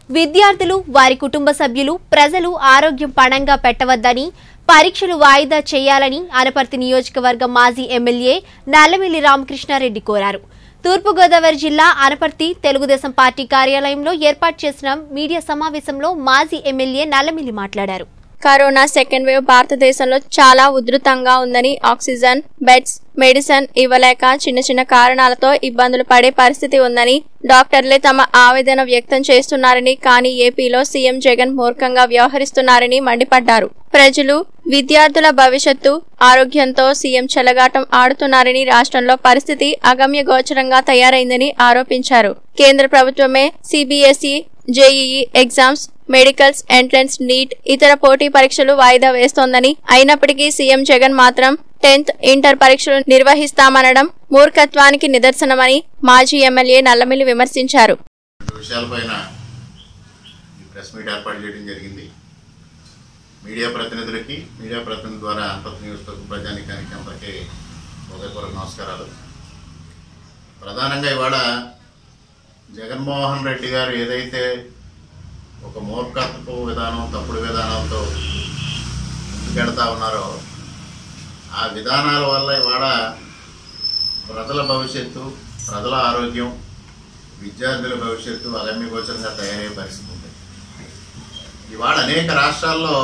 విద్యార్థులు వారి కుటుంబ సభ్యులు ప్రజలు ఆరోగ్యం పణంగా పెట్టవద్దని పరీక్షలు వాయిదా చేయాలని అనపర్తి నియోజకవర్గ మాజీ ఎమ్మెల్యే నల్లమిల్లి రామకృష్ణారెడ్డి కోరారు తూర్పుగోదావరి జిల్లా అనపర్తి తెలుగుదేశం పార్టీ కార్యాలయంలో ఏర్పాటు చేసిన మీడియా సమావేశంలో మాజీ ఎమ్మెల్యే నల్లమిల్లి మాట్లాడారు కరోనా సెకండ్ వేవ్ భారతదేశంలో చాలా ఉధృతంగా ఉందని ఆక్సిజన్ బెడ్స్ మెడిసిన్ ఇవ్వలేక చిన్న చిన్న కారణాలతో ఇబ్బందులు పడే పరిస్థితి ఉందని డాక్టర్లే తమ ఆవేదన వ్యక్తం చేస్తున్నారని కానీ ఏపీలో సీఎం జగన్ మూర్ఖంగా వ్యవహరిస్తున్నారని మండిపడ్డారు ప్రజలు విద్యార్థుల భవిష్యత్తు ఆరోగ్యంతో సీఎం చెలగాటం ఆడుతున్నారని రాష్ట్రంలో పరిస్థితి అగమ్య గోచరంగా తయారైందని ఆరోపించారు కేంద్ర ప్రభుత్వమే CBSE JEE exams medicals entrance NEET ఇతర పోటీ పరీక్షలు వాయిదా వేస్తోందని అయినప్పటికీ సీఎం జగన్ మాత్రం టెన్త్ ఇంటర్ పరీక్షలు నిర్వహిస్తామనడం మూర్ఖత్వానికి నిదర్శనమని మాజీ ఎమ్మెల్యే నల్లమిల్లి విమర్శించారు రెండు విషయాలపైన ఈ ప్రెస్ మీట్ ఏర్పాటు చేయడం జరిగింది మీడియా ప్రతినిధులకి మీడియా ప్రతినిధి ద్వారా అంతర్గత నియోజకవర్గ ప్రజానికానికి అందరికీ హృదయపూర్వక నమస్కారాలు ప్రధానంగా ఇవాళ జగన్మోహన్ రెడ్డి గారు ఏదైతే ఒక మూర్ఖత్వపు విధానం తప్పుడు విధానాలతో ముందుకెడతా ఉన్నారో ఆ విధానాల వల్ల ఇవాళ ప్రజల భవిష్యత్తు ప్రజల ఆరోగ్యం విద్యార్థుల భవిష్యత్తు అగమ్యగోచరంగా తయారయ్యే పరిస్థితి ఉంది ఇవాళ అనేక రాష్ట్రాల్లో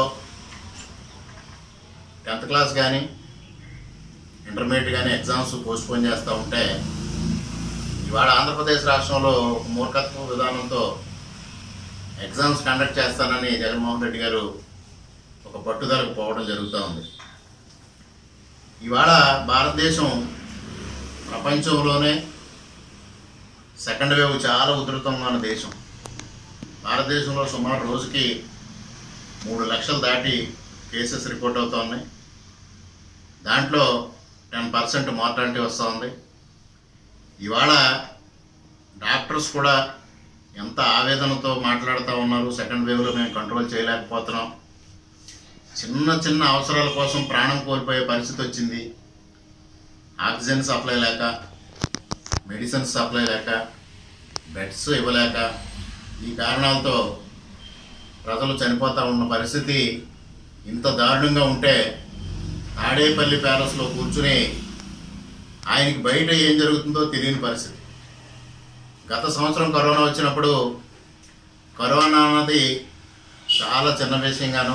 టెన్త్ క్లాస్ కానీ ఇంటర్మీడియట్ కానీ ఎగ్జామ్స్ పోస్ట్పోన్ చేస్తూ ఉంటే ఇవాళ ఆంధ్రప్రదేశ్ రాష్ట్రంలో ఒక మూర్ఖత్వ విధానంతో ఎగ్జామ్స్ కండక్ట్ చేస్తానని జగన్మోహన్ రెడ్డి గారు ఒక పట్టుదలకు పోవడం జరుగుతూ ఉంది ఇవాళ భారతదేశం ప్రపంచంలోనే సెకండ్ వేవ్ చాలా ఉధృతంగా ఉన్న దేశం భారతదేశంలో సుమారు రోజుకి మూడు లక్షలు దాటి కేసెస్ రిపోర్ట్ అవుతూ ఉన్నాయి దాంట్లో టెన్ పర్సెంట్ మార్టాలిటీ వస్తూ ఉంది ఇవాళ డాక్టర్స్ కూడా ఎంత ఆవేదనతో మాట్లాడుతూ ఉన్నారు సెకండ్ వేవ్లో మేము కంట్రోల్ చేయలేకపోతున్నాం చిన్న చిన్న అవసరాల కోసం ప్రాణం కోల్పోయే పరిస్థితి వచ్చింది ఆక్సిజన్ సప్లై లేక మెడిసిన్స్ సప్లై లేక బెడ్స్ ఇవ్వలేక ఈ కారణాలతో ప్రజలు చనిపోతూ ఉన్న పరిస్థితి ఇంత దారుణంగా ఉంటే తాడేపల్లి ప్యాలెస్లో కూర్చుని ఆయనకి బయట ఏం జరుగుతుందో తెలియని పరిస్థితి గత సంవత్సరం కరోనా వచ్చినప్పుడు కరోనా అన్నది చాలా చిన్న విషయంగాను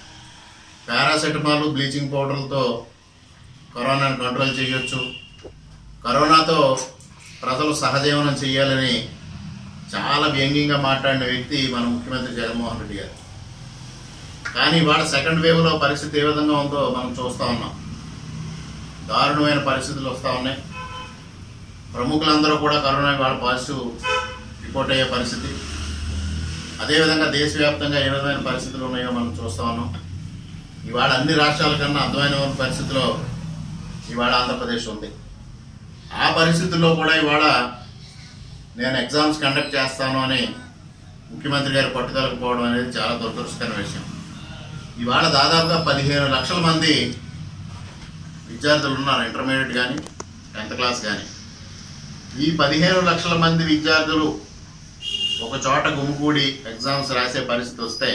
పారాసెటమాల్ బ్లీచింగ్ పౌడర్లతో కరోనాను కంట్రోల్ చేయొచ్చు కరోనాతో ప్రజలు సహజీవనం చేయాలని చాలా వ్యంగ్యంగా మాట్లాడిన వ్యక్తి మన ముఖ్యమంత్రి జగన్మోహన్ రెడ్డి గారు కానీ ఇవాళ సెకండ్ వేవ్లో పరిస్థితి ఏ విధంగా ఉందో మనం చూస్తూ ఉన్నాం దారుణమైన పరిస్థితులు వస్తూ ఉన్నాయి ప్రముఖులందరూ కూడా కరోనా వాళ్ళ పాజిటివ్ రిపోర్ట్ అయ్యే పరిస్థితి అదేవిధంగా దేశవ్యాప్తంగా ఏ విధమైన పరిస్థితులు ఉన్నాయో మనం చూస్తూ ఉన్నాం ఇవాళ అన్ని రాష్ట్రాల కన్నా అర్థమైన పరిస్థితిలో ఇవాళ ఆంధ్రప్రదేశ్ ఉంది ఆ పరిస్థితుల్లో కూడా ఇవాళ నేను ఎగ్జామ్స్ కండక్ట్ చేస్తాను అని ముఖ్యమంత్రి గారు పట్టుదలకు పోవడం అనేది చాలా దురదృష్టకర విషయం ఇవాళ దాదాపుగా పదిహేను లక్షల మంది విద్యార్థులు ఉన్నారు ఇంటర్మీడియట్ కానీ టెన్త్ క్లాస్ కానీ ఈ పదిహేను లక్షల మంది విద్యార్థులు ఒక చోట గుమికూడి ఎగ్జామ్స్ రాసే పరిస్థితి వస్తే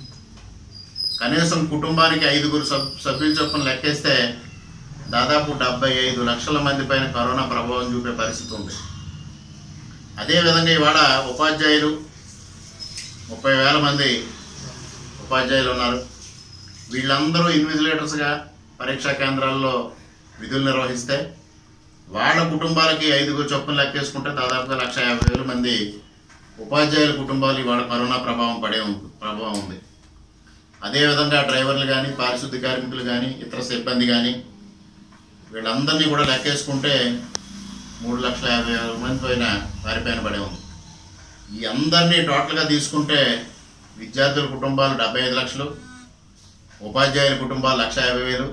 కనీసం కుటుంబానికి ఐదుగురు సబ్ సభ్యుల చొప్పున లెక్కేస్తే దాదాపు డెబ్బై ఐదు లక్షల మంది పైన కరోనా ప్రభావం చూపే పరిస్థితి ఉంది అదేవిధంగా ఇవాళ ఉపాధ్యాయులు ముప్పై వేల మంది ఉపాధ్యాయులు ఉన్నారు వీళ్ళందరూ ఇన్విజిలేటర్స్గా పరీక్షా కేంద్రాల్లో విధులు నిర్వహిస్తే వాళ్ళ కుటుంబాలకి ఐదుగురు చొప్పున లెక్కేసుకుంటే దాదాపుగా లక్ష యాభై వేల మంది ఉపాధ్యాయుల కుటుంబాలు ఇవాళ కరోనా ప్రభావం పడే ఉంది ప్రభావం ఉంది అదేవిధంగా డ్రైవర్లు కానీ పారిశుద్ధ్య కార్మికులు కానీ ఇతర సిబ్బంది కానీ వీళ్ళందరినీ కూడా లెక్కేసుకుంటే మూడు లక్షల యాభై వేల మంది పైన వారిపైన పడే ఉంది ఈ అందరినీ టోటల్గా తీసుకుంటే విద్యార్థుల కుటుంబాలు డెబ్బై ఐదు లక్షలు ఉపాధ్యాయుల కుటుంబాలు లక్ష యాభై వేలు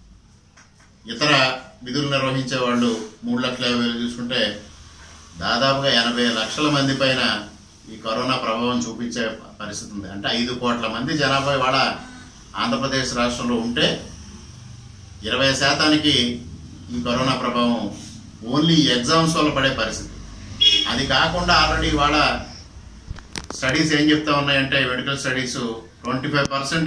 ఇతర విధులు నిర్వహించే వాళ్ళు మూడు లక్షల యాభై వేలు చూసుకుంటే దాదాపుగా ఎనభై లక్షల మంది పైన ఈ కరోనా ప్రభావం చూపించే పరిస్థితి ఉంది అంటే ఐదు కోట్ల మంది జనాభా ఇవాళ ఆంధ్రప్రదేశ్ రాష్ట్రంలో ఉంటే ఇరవై శాతానికి ఈ కరోనా ప్రభావం ఓన్లీ ఎగ్జామ్స్ వల్ల పడే పరిస్థితి అది కాకుండా ఆల్రెడీ ఇవాళ స్టడీస్ ఏం చెప్తా ఉన్నాయంటే medical studies twenty five percent